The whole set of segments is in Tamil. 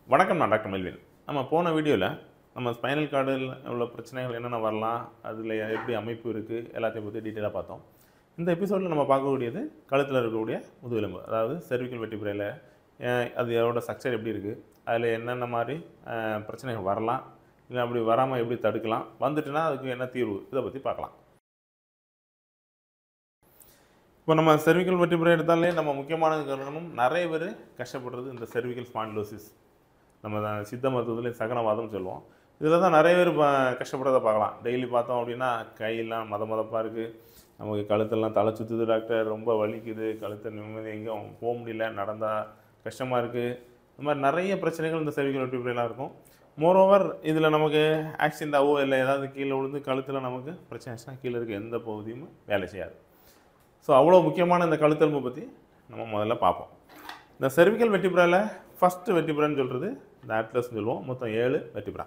வணக்கம் நான் டாக்டர் மெல்வின் நம்ம போன வீடியோவில் நம்ம ஸ்பைனல் கார்டில் உள்ள பிரச்சனைகள் என்னென்ன வரலாம் அதில் எப்படி அமைப்பு இருக்குது எல்லாத்தையும் பற்றி டீட்டெயிலாக பார்த்தோம் இந்த எபிசோடில் நம்ம பார்க்கக்கூடியது கழுத்தில் இருக்கக்கூடிய முதுகெலும்பு அதாவது செர்விக்கல் வெட்டிப்புறையில் அது அதோட ஸ்ட்ரக்சர் எப்படி இருக்குது அதில் என்னென்ன மாதிரி அஹ், பிரச்சனைகள் வரலாம் இல்லை அப்படி வராமல் எப்படி தடுக்கலாம் வந்துட்டுனா அதுக்கு என்ன தீர்வு இதை பற்றி பார்க்கலாம் இப்போ நம்ம செர்விக்கல் வெட்டிப்புறை எடுத்தாலே நம்ம முக்கியமான காரணம் நிறைய பேர் கஷ்டப்படுறது இந்த செர்விக்கல் ஸ்பாண்டிலோசிஸ் நம்ம தான் சித்த மருத்துவத்தில் சகனவாதம் சொல்லுவோம் இதில் தான் நிறைய பேர் ப- கஷ்டப்படுறதை பார்க்கலாம் டெய்லி பார்த்தோம் அப்படின்னா கையெல்லாம் மத மதப்பாக இருக்குது நமக்கு கழுத்தெல்லாம் தலை சுற்றுது டாக்டர் ரொம்ப வலிக்குது கழுத்தை நிம்மதி எங்கேயும் போக முடியல நடந்தால் கஷ்டமாக இருக்குது இந்த மாதிரி நிறைய பிரச்சனைகள் இந்த செர்விக்கல் வெட்டிப்புறையெல்லாம் இருக்கும் மோரோவர் இதில் நமக்கு ஆக்சிடென்ட் ஆகவோ இல்லை ஏதாவது கீழே விழுந்து கழுத்தில் நமக்கு பிரச்சனை ஆச்சுன்னா கீழே இருக்க எந்த பகுதியும் வேலை செய்யாது ஸோ அவ்வளோ முக்கியமான இந்த கழுத்தெலும்பை பற்றி நம்ம முதல்ல பார்ப்போம் இந்த செர்விக்கல் வெட்டிப்புறால ஃபஸ்ட்டு வெட்டிப்புறான்னு சொல்கிறது இந்த அட்லஸ்னு சொல்லுவோம் மொத்தம் ஏழு வெட்டிப்புறா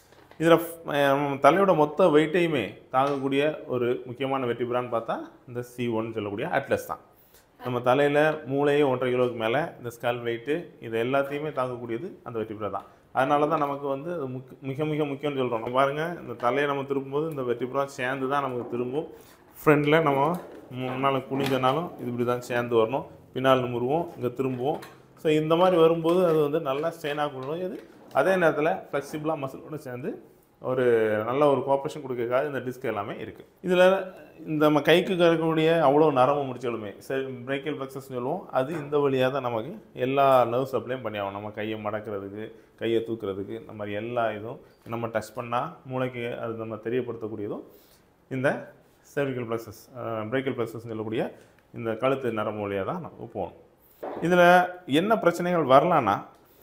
இதில் தலையோட மொத்த வெயிட்டையுமே தாங்கக்கூடிய ஒரு முக்கியமான வெட்டிப்புறான்னு பார்த்தா இந்த சி ஒன் சொல்லக்கூடிய அட்லஸ் தான் நம்ம தலையில் மூளையே ஒன்றரை கிலோவுக்கு மேலே இந்த ஸ்கல் வெயிட்டு இது எல்லாத்தையுமே தாங்கக்கூடியது அந்த வெட்டிப்புறா தான் அதனால தான் நமக்கு வந்து அது முக் மிக மிக முக்கியம்னு சொல்கிறோம் நம்ம பாருங்கள் இந்த தலையை நம்ம திரும்பும்போது இந்த வெட்டிப்புறா சேர்ந்து தான் நமக்கு திரும்பும் ஃப்ரண்டில் நம்ம முன்னால் குனிஞ்சனாலும் இது இப்படி தான் சேர்ந்து வரணும் பின்னால் நிமிருவோம் இங்கே திரும்புவோம் ஸோ இந்த மாதிரி வரும்போது அது வந்து நல்லா ஸ்ட்ரெயினாக கொண்டு இது அதே நேரத்தில் ஃப்ளெக்சிபிளாக மசிலோட சேர்ந்து ஒரு நல்ல ஒரு கோஆப்ரேஷன் கொடுக்கறதுக்காக இந்த டிஸ்க் எல்லாமே இருக்குது இதில் இந்த நம்ம கைக்கு இருக்கக்கூடிய அவ்வளோ நரம்பு முடிச்சாலுமே சரி பிரேக்கல் ஃப்ளெக்ஸஸ் சொல்லுவோம் அது இந்த வழியாக தான் நமக்கு எல்லா நர்வ் சப்ளையும் பண்ணி ஆகும் நம்ம கையை மடக்கிறதுக்கு கையை தூக்குறதுக்கு இந்த மாதிரி எல்லா இதுவும் நம்ம டச் பண்ணால் மூளைக்கு அது நம்ம தெரியப்படுத்தக்கூடியதும் இந்த cervical plexus பிரேக்கல் plexus சொல்லக்கூடிய இந்த கழுத்து நரம்பு வழியாக தான் நம்ம போகணும் இதில் என்ன பிரச்சனைகள் வரலான்னா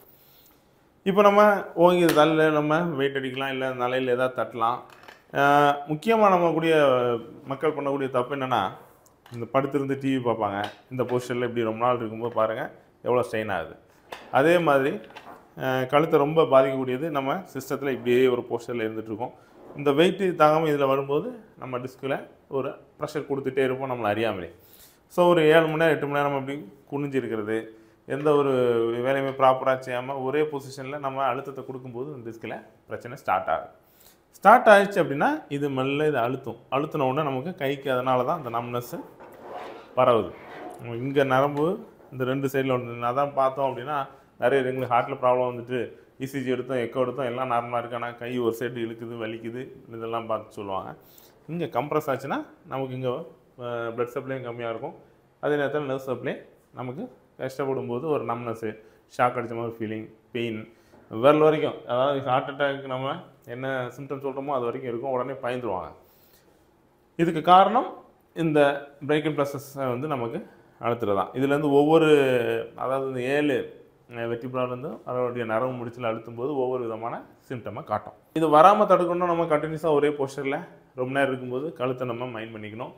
இப்போ நம்ம ஓங்கி தள்ள நம்ம வெயிட் அடிக்கலாம் இல்லை தலையில் ஏதாவது தட்டலாம் முக்கியமாக நம்ம கூடிய மக்கள் பண்ணக்கூடிய தப்பு என்னென்னா இந்த படுத்திருந்து டிவி பார்ப்பாங்க இந்த பொசிஷனில் இப்படி ரொம்ப நாள் இருக்கும்போது பாருங்கள் எவ்வளோ ஸ்ட்ரெயின் ஆகுது அதே மாதிரி அஹ், கழுத்தை ரொம்ப பாதிக்கக்கூடியது நம்ம சிஸ்டத்தில் இப்படியே ஒரு போஸ்டரில் இருந்துகிட்ருக்கோம் இந்த வெயிட்டு தாங்காமல் இதில் வரும்போது நம்ம டிஸ்கில் ஒரு ப்ரெஷர் கொடுத்துட்டே இருப்போம் நம்மளை அறியாமலே ஸோ ஒரு ஏழு மணி நேரம் எட்டு மணி நேரம் அப்படி குனிஞ்சு இருக்கிறது எந்த ஒரு வேலையுமே ப்ராப்பராக செய்யாமல் ஒரே பொசிஷனில் நம்ம அழுத்தத்தை கொடுக்கும்போது இந்த டிஸ்கில் பிரச்சனை ஸ்டார்ட் ஆகுது ஸ்டார்ட் ஆயிடுச்சு அப்படின்னா இது மெல்ல இது அழுத்தும் அழுத்தின உடனே நமக்கு கைக்கு அதனால தான் அந்த நம்னஸ்ஸு பரவுது இங்கே நரம்பு இந்த ரெண்டு சைடில் ஒன்று அதான் பார்த்தோம் அப்படின்னா நிறைய எங்களுக்கு ஹார்ட்டில் ப்ராப்ளம் வந்துட்டு இசிஜி எடுத்தோம் எக்கோ எடுத்தோம் எல்லாம் நார்மலாக இருக்கு ஆனால் கை ஒரு சைடு இழுக்குது வலிக்குது இதெல்லாம் பார்த்து சொல்லுவாங்க இங்கே கம்ப்ரஸ் ஆச்சுன்னா நமக்கு இங்கே பிளட் சப்ளையும் கம்மியாக இருக்கும் அதே நேரத்தில் நர்வ் சப்ளை நமக்கு கஷ்டப்படும் போது ஒரு நம்னஸ்ஸு ஷாக் அடிச்ச மாதிரி ஃபீலிங் பெயின் விரல் வரைக்கும் அதாவது ஹார்ட் அட்டாக் நம்ம என்ன சிம்டம் சொல்கிறோமோ அது வரைக்கும் இருக்கும் உடனே பயந்துருவாங்க இதுக்கு காரணம் இந்த பிரேக்கன் ப்ளஸஸ் வந்து நமக்கு அழுத்துறது தான் இதுலேருந்து ஒவ்வொரு அதாவது இந்த ஏழு வெட்டிப்புறாலேருந்து அதோடைய நரம்பு முடிச்சில் அழுத்தும் போது ஒவ்வொரு விதமான சிம்டமை காட்டும் இது வராமல் தடுக்கணும் நம்ம கண்டினியூஸாக ஒரே போஸ்டரில் ரொம்ப நேரம் இருக்கும்போது கழுத்தை நம்ம மைண்ட் பண்ணிக்கணும்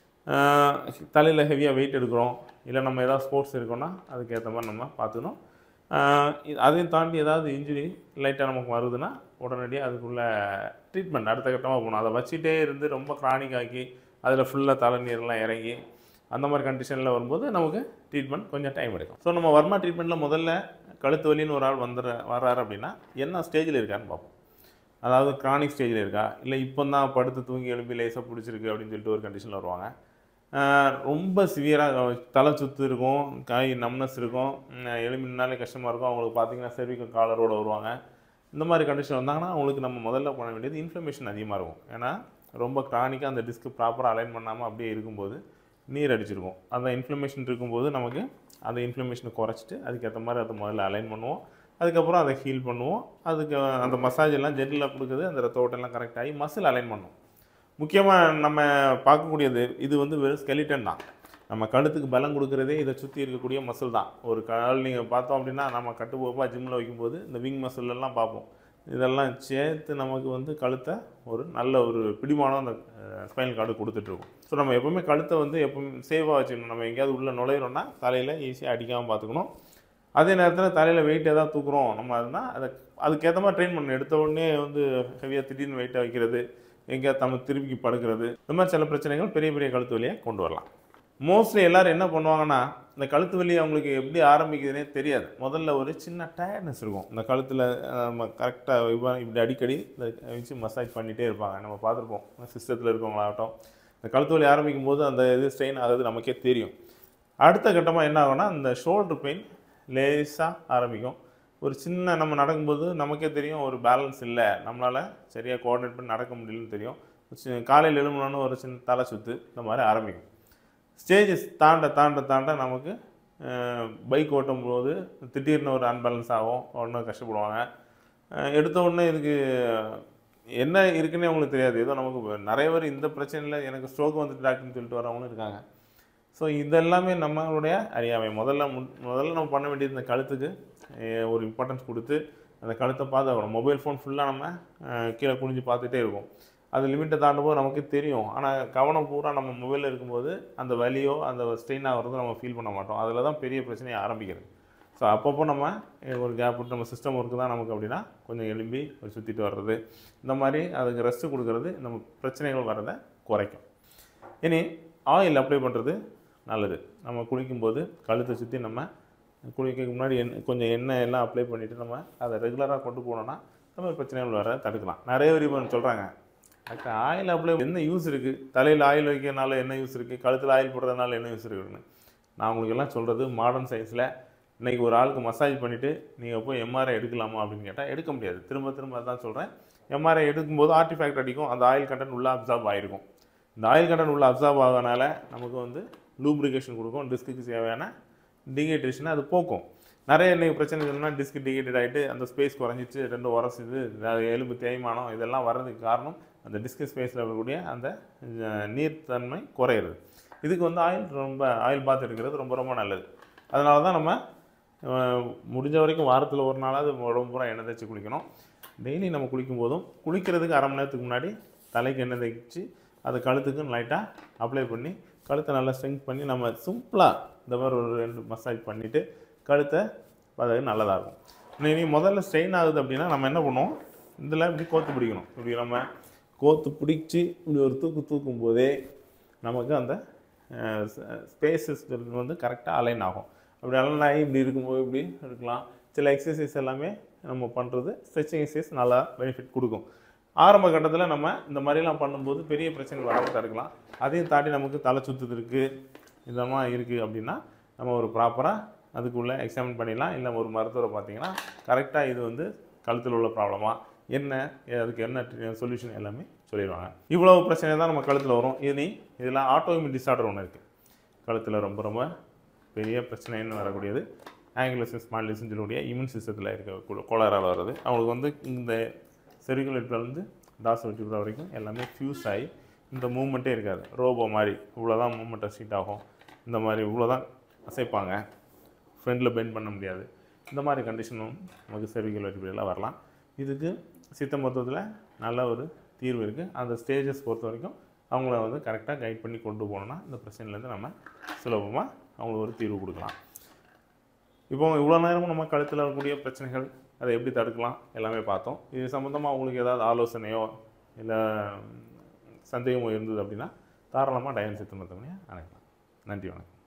தலையில் ஹெவியாக வெயிட் எடுக்கிறோம் இல்லை நம்ம ஏதாவது ஸ்போர்ட்ஸ் இருக்கோம்னா அதுக்கேற்ற மாதிரி நம்ம பார்த்துக்கணும் ஆஹ் இது- அதையும் தாண்டி ஏதாவது இன்ஜுரி லைட்டாக நமக்கு வருதுன்னா உடனடியாக அதுக்குள்ள ட்ரீட்மெண்ட் அடுத்த கட்டமாக போகணும் அதை வச்சுட்டே இருந்து ரொம்ப chronic ஆக்கி அதில் ஃபுல்லாக தலை நீரெல்லாம் இறங்கி அந்த மாதிரி கண்டிஷனில் வரும்போது நமக்கு ட்ரீட்மெண்ட் கொஞ்சம் டைம் எடுக்கும் ஸோ நம்ம வர்மா ட்ரீட்மெண்ட்டில் முதல்ல கழுத்து வலின்னு ஒரு ஆள் வந்துடுற வர்றாரு அப்படின்னா என்ன ஸ்டேஜில் இருக்கான்னு பார்ப்போம் அதாவது கிரானிக் ஸ்டேஜில் இருக்கா இல்லை இப்போ தான் படுத்து தூங்கி எழுப்பி லேசாக பிடிச்சிருக்கு அப்படின்னு சொல்லிட்டு ஒரு கண்டிஷனில் வருவாங்க ஆஹ் ரொம்ப சிவியராக தலை சுத்து இருக்கும் கை நம்னஸ் இருக்கும் உம் எலும்பினாலே கஷ்டமாக இருக்கும் அவங்களுக்கு பார்த்தீங்கன்னா செர்விக்கல் காலரோடு வருவாங்க இந்த மாதிரி கண்டிஷன் வந்தாங்கன்னா அவங்களுக்கு நம்ம முதல்ல பண்ண வேண்டியது இன்ஃப்ளமேஷன் அதிகமாக இருக்கும் ஏன்னா ரொம்ப கிரானிக்காக அந்த டிஸ்க்கு ப்ராப்பராக அலைன் பண்ணாமல் அப்படியே இருக்கும்போது நீர் அடிச்சிருக்கும் அந்த இன்ஃப்ளமேஷன் இருக்கும்போது நமக்கு அந்த இன்ஃப்ளமேஷனை குறைச்சிட்டு அதுக்கேற்ற மாதிரி அதை முதல்ல அலைன் பண்ணுவோம் அதுக்கப்புறம் அதை ஹீல் பண்ணுவோம் அதுக்கு அந்த மசாஜ் எல்லாம் ஜென்டிலாக கொடுக்குது அந்த ரத்த ஓட்டெல்லாம் கரெக்ட் ஆகி மசில் அலைன் பண்ணும் முக்கியமாக நம்ம பார்க்கக்கூடியது இது வந்து வெறும் ஸ்கெலிட்டன் தான் நம்ம கழுத்துக்கு பலம் கொடுக்குறதே இதை சுற்றி இருக்கக்கூடிய மசில் தான் ஒரு கால் நீங்கள் பார்த்தோம் அப்படின்னா நம்ம கட்டுப்போப்பாக ஜிம்மில் வைக்கும்போது இந்த விங் மசில் எல்லாம் பார்ப்போம் இதெல்லாம் சேர்த்து நமக்கு வந்து கழுத்தை ஒரு நல்ல ஒரு பிடிமானம் அந்த ஸ்பைனல் கார்டு கொடுத்துட்ருக்கும் ஸோ நம்ம எப்பவுமே கழுத்தை வந்து எப்பவுமே சேஃபாக வச்சுக்கணும் நம்ம எங்கேயாவது உள்ளே நுழையிறோம்னா தலையில் ஈஸியாக அடிக்காமல் பார்த்துக்கணும் அதே நேரத்தில் தலையில் வெயிட் ஏதாவது தூக்குறோம் நம்ம அதுனா அதை அதுக்கேற்ற மாதிரி ட்ரெயின் பண்ணணும் எடுத்த உடனே வந்து ஹெவியாக திடீர்னு வெயிட்டை வைக்கிறது எங்கேயாவது நம்ம திருப்பி படுக்கிறது இந்த மாதிரி சில பிரச்சனைகள் பெரிய பெரிய கழுத்து வலியை கொண்டு வரலாம் மோஸ்ட்லி எல்லாரும் என்ன பண்ணுவாங்கன்னா இந்த கழுத்து வலி அவங்களுக்கு எப்படி ஆரம்பிக்குதுன்னே தெரியாது முதல்ல ஒரு சின்ன டயர்ட்னஸ் இருக்கும் இந்த கழுத்தில் நம்ம கரெக்டாக இப்படி அடிக்கடி இதை வச்சு மசாஜ் பண்ணிகிட்டே இருப்பாங்க நம்ம பார்த்துருப்போம் சிஸ்டத்தில் இருக்கவங்களாகட்டும் இந்த கழுத்து வலி ஆரம்பிக்கும் போது அந்த இது ஸ்ட்ரெயின் ஆகுது நமக்கே தெரியும் அடுத்த கட்டமாக என்ன ஆகும்னா இந்த ஷோல்டர் பெயின் லேசாக ஆரம்பிக்கும் ஒரு சின்ன நம்ம நடக்கும்போது நமக்கே தெரியும் ஒரு பேலன்ஸ் இல்லை நம்மளால் சரியாக கோஆர்டினேட் பண்ணி நடக்க முடியலன்னு தெரியும் சி- காலையில் எழும்பணுன்னு ஒரு சின்ன தலை சுத்து இந்த மாதிரி ஆரம்பிக்கும் ஸ்டேஜஸ் தாண்ட தாண்ட தாண்ட நமக்கு பைக் ஓட்டும் போது திடீர்னு ஒரு அன்பேலன்ஸ் ஆகும் உடனே கஷ்டப்படுவாங்க அஹ் எடுத்த உடனே இதுக்கு என்ன இருக்குன்னே அவங்களுக்கு தெரியாது ஏதோ நமக்கு நிறைய பேர் இந்த பிரச்சனையில் எனக்கு ஸ்ட்ரோக் வந்துட்டு டாக்டர்னு சொல்லிட்டு வரவங்களும் இருக்காங்க ஸோ இதெல்லாமே நம்மளுடைய அறியாமை முதல்ல முன்- முதல்ல நம்ம பண்ண வேண்டியது இந்த கழுத்துக்கு அஹ், ஒரு இம்பார்ட்டன்ஸ் கொடுத்து அந்த கழுத்தை பார்த்து மொபைல் ஃபோன் ஃபுல்லாக நம்ம அஹ், கீழே குனிஞ்சு பார்த்துட்டே இருக்கும் அது லிமிட்டை தாண்டும் போது நமக்கு தெரியும் ஆனால் கவனம் பூரா நம்ம மொபைலில் இருக்கும்போது அந்த வலியோ அந்த ஸ்ட்ரெயின் ஆகிறதோ நம்ம ஃபீல் பண்ண மாட்டோம் அதில் தான் பெரிய பிரச்சனையை ஆரம்பிக்கிறது ஸோ அப்பப்போ நம்ம அஹ், ஒரு கேப் விட்டு நம்ம சிஸ்டம் ஒர்க்கு தான் நமக்கு அப்படின்னா கொஞ்சம் எலும்பி ஒரு சுற்றிட்டு வர்றது இந்த மாதிரி அதுக்கு ரெஸ்ட் கொடுக்கறது நம்ம பிரச்சனைகள் வர்றதை குறைக்கும் இனி ஆயில் அப்ளை பண்ணுறது நல்லது நம்ம குளிக்கும்போது கழுத்தை சுற்றி நம்ம குளிக்கிறதுக்கு முன்னாடி எண்ணெய் கொஞ்சம் எண்ணெய் எல்லாம் அப்ளை பண்ணிவிட்டு நம்ம அதை ரெகுலராக கொண்டு போனோம்னா இந்த மாதிரி பிரச்சனைகள் வர தடுக்கலாம் நிறைய பேர் இப்போ சொல்கிறாங்க டாக்டர் ஆயில் அப்ளை என்ன யூஸ் இருக்குது தலையில் ஆயில் வைக்கிறதுனால என்ன யூஸ் இருக்குது கழுத்தில் ஆயில் போடுறதுனால என்ன யூஸ் இருக்குன்னு நான் உங்களுக்கு எல்லாம் சொல்கிறது மாடர்ன் சயின்ஸில் இன்றைக்கி ஒரு ஆளுக்கு மசாஜ் பண்ணிவிட்டு நீங்கள் போய் எம்ஆர்ஐ எடுக்கலாமா அப்படின்னு கேட்டால் எடுக்க முடியாது திரும்ப திரும்ப அதான் சொல்கிறேன் எம்ஆர்ஐ எடுக்கும்போது ஆர்டிஃபேக்ட் அடிக்கும் அந்த ஆயில் கண்டென்ட் உள்ளே அப்சார்ப் ஆகிருக்கும் இந்த ஆயில் கண்டென்ட் உள்ள அப்சார்ப் ஆகனால நமக்கு வந்து லூப்ரிகேஷன் கொடுக்கும் டிஸ்க்கு தேவையான டிஹைட்ரேஷனை அது போக்கும் நிறைய இன்னைக்கு பிரச்சனை என்னன்னா டிஸ்க் டிஹைட்ரேட் ஆகிட்டு அந்த ஸ்பேஸ் குறைஞ்சிச்சு ரெண்டு உரசுது அது எலும்பு தேய்மானம் இதெல்லாம் வர்றதுக்கு காரணம் அந்த டிஸ்க் ஸ்பேஸில் இருக்கக்கூடிய அந்த அஹ், நீர்த்தன்மை குறையிறது இதுக்கு வந்து ஆயில் ரொம்ப ஆயில் பாத் எடுக்கிறது ரொம்ப ரொம்ப நல்லது அதனால தான் நம்ம அஹ், முடிஞ்ச வரைக்கும் வாரத்தில் ஒரு நாளாவது உடம்பு பூரா எண்ணெய் தேய்ச்சி குளிக்கணும் டெய்லி நம்ம குளிக்கும் போதும் குளிக்கிறதுக்கு அரை மணி நேரத்துக்கு முன்னாடி தலைக்கு எண்ணெய் தேய்ச்சி அது கழுத்துக்கும் லைட்டாக அப்ளை பண்ணி கழுத்தை நல்லா ஸ்ட்ரெங்க் பண்ணி நம்ம சிம்பிளாக இந்த மாதிரி ஒரு ரெண்டு மசாஜ் பண்ணிவிட்டு கழுத்தை அது நல்லதாக இருக்கும் இன்னும் இனி முதல்ல ஸ்ட்ரெயின் ஆகுது அப்படின்னா நம்ம என்ன பண்ணுவோம் இதில் இப்படி கோத்து பிடிக்கணும் இப்படி நம்ம கோத்து பிடிச்சி இப்படி ஒரு தூக்கு தூக்கும் போதே நமக்கு அந்த ஸ்பேசஸ் வந்து கரெக்டாக அலைன் ஆகும் அப்படி அலைன் ஆகி இப்படி இருக்கும்போது இப்படி இருக்கலாம் சில எக்ஸசைஸ் எல்லாமே நம்ம பண்ணுறது ஸ்ட்ரெச்சிங் எக்ஸசைஸ் நல்லா பெனிஃபிட் கொடுக்கும் ஆரம்ப கட்டத்தில் நம்ம இந்த மாதிரிலாம் பண்ணும்போது பெரிய பிரச்சனைகள் வராமல் தடுக்கலாம் அதையும் தாண்டி நமக்கு தலை சுத்துது இருக்குது இதெல்லாம் இருக்குது அப்படின்னா நம்ம ஒரு ப்ராப்பராக அதுக்குள்ளே எக்ஸாமின் பண்ணிடலாம் இல்லை ஒரு மருத்துவரை பார்த்தீங்கன்னா கரெக்டாக இது வந்து கழுத்தில் உள்ள ப்ராப்ளமா என்ன அதுக்கு என்ன சொல்யூஷன் எல்லாமே சொல்லிடுவாங்க இவ்வளவு பிரச்சனை தான் நம்ம கழுத்தில் வரும் இனி இதில் ஆட்டோமின் டிசார்டர் ஒன்று இருக்குது கழுத்தில் ரொம்ப ரொம்ப பெரிய பிரச்சனைன்னு வரக்கூடியது ஆங்குலோசிஸ் ஸ்மாலிஸ்ன்னு சொல்லக்கூடிய இம்யூன் சிஸ்டத்தில் இருக்க கோளாறால் வர்றது அவங்களுக்கு வந்து இந்த செரிகுலேட்டில் இருந்து தாஸ் வெட்டிபுரா வரைக்கும் எல்லாமே ஃபியூஸ் ஆகி இந்த மூமெண்ட்டே இருக்காது ரோபோ மாதிரி இவ்வளோ தான் மூமெண்ட் ரெஸ்ட்ரிக்ட் ஆகும் இந்த மாதிரி இவ்வளோ தான் அசைப்பாங்க ஃப்ரெண்டில் பெண்ட் பண்ண முடியாது இந்த மாதிரி கண்டிஷனும் நமக்கு செர்விக்கல் வெட்டிபுரியெல்லாம் வரலாம் இதுக்கு சித்த மருத்துவத்தில் நல்ல ஒரு தீர்வு இருக்குது அந்த ஸ்டேஜஸ் பொறுத்த வரைக்கும் அவங்கள வந்து கரெக்டாக கைட் பண்ணி கொண்டு போனோம்னா இந்த பிரச்சனையிலேருந்து நம்ம சுலபமாக அவங்களுக்கு ஒரு தீர்வு கொடுக்கலாம் இப்போ இவ்வளோ நேரமும் நம்ம கழுத்தில் இருக்கக்கூடிய பிரச்சனைகள் அதை எப்படி தடுக்கலாம் எல்லாமே பார்த்தோம் இது சம்மந்தமாக உங்களுக்கு ஏதாவது ஆலோசனையோ இல்லை சந்தேகமோ இருந்தது அப்படின்னா தாராளமாக டயன் சித்த மருத்துவமனையை அழைக்கலாம் நன்றி வணக்கம்